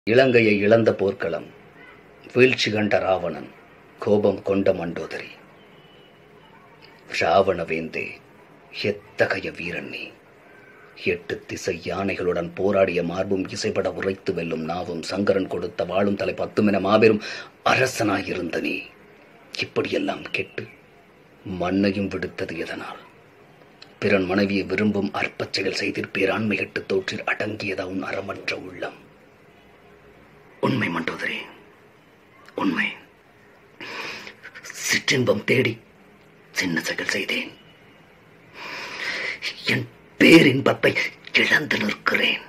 இலங்கையை இழந்த போர்க்களம் வீழ்ச்சி கண்ட ராவணன் கோபம் கொண்ட மண்டோதரி ராவண வேந்தே எத்தகைய வீரன் நீ எட்டு திசை யானைகளுடன் போராடிய மார்பும் இசைப்பட உரைத்து வெல்லும் நாவும் சங்கரன் கொடுத்த வாழும் தலை பத்துமென மாபெரும் அரசனாயிருந்த நீ இப்படியெல்லாம் கெட்டு மண்ணையும் விடுத்தது எதனால் பிறன் மனைவியை விரும்பும் அற்பச் செயல் செய்திற் பேராண்மை கெட்டு தோற்றில் அடங்கியதா உன் அறமற்ற உள்ளம் உண்மை மண்டோதரே உண்மை சிற்றின்பம் தேடி சின்ன செயல் செய்தேன் என் பேரின்பத்தை இழந்து நிற்கிறேன்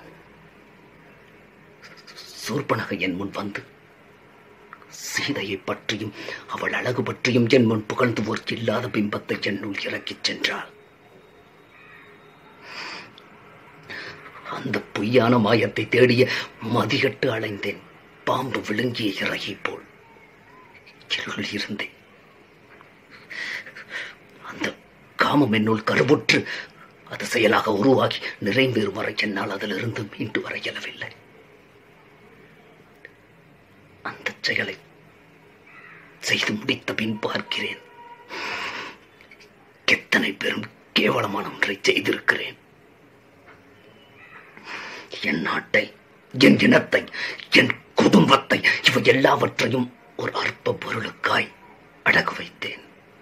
சூர்பனக என் முன் வந்து சீதையை பற்றியும் அவள் அழகு பற்றியும் என் முன் புகழ்ந்து ஒரு இல்லாத பிம்பத்தை என்னுள் இறக்கிச் சென்றாள் அந்த பொய்யான மாயத்தை தேடிய மதிகட்டு அலைந்தேன் பாம்பு விழுங்கிய இறகை போல் இருள் இருந்தேன் அந்த காமம் என்னுள் கருவுற்று அது செயலாக உருவாகி நிறைவேறும் வரை என்னால் அதிலிருந்து மீண்டு வர இயலவில்லை அந்த செயலை செய்து முடித்த பின் பார்க்கிறேன் எத்தனை பெரும் கேவலமான ஒன்றை செய்திருக்கிறேன் என் நாட்டை என் இனத்தை என் குடும்பத்தை இவை எல்லாவற்றையும் ஒரு அற்ப பொருளுக்காய் அடகு வைத்தேன்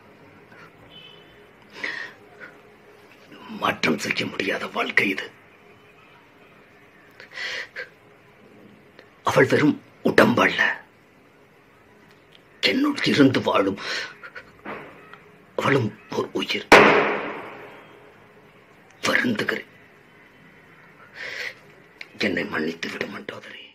மாற்றம் செய்ய முடியாத வாழ்க்கை இது அவள் வெறும் உடம்பல்ல என்னுள் இருந்து வாழும் அவளும் ஒரு உயிர் வருந்துகிறேன் என்னை மன்னித்து விட மண்டோதரே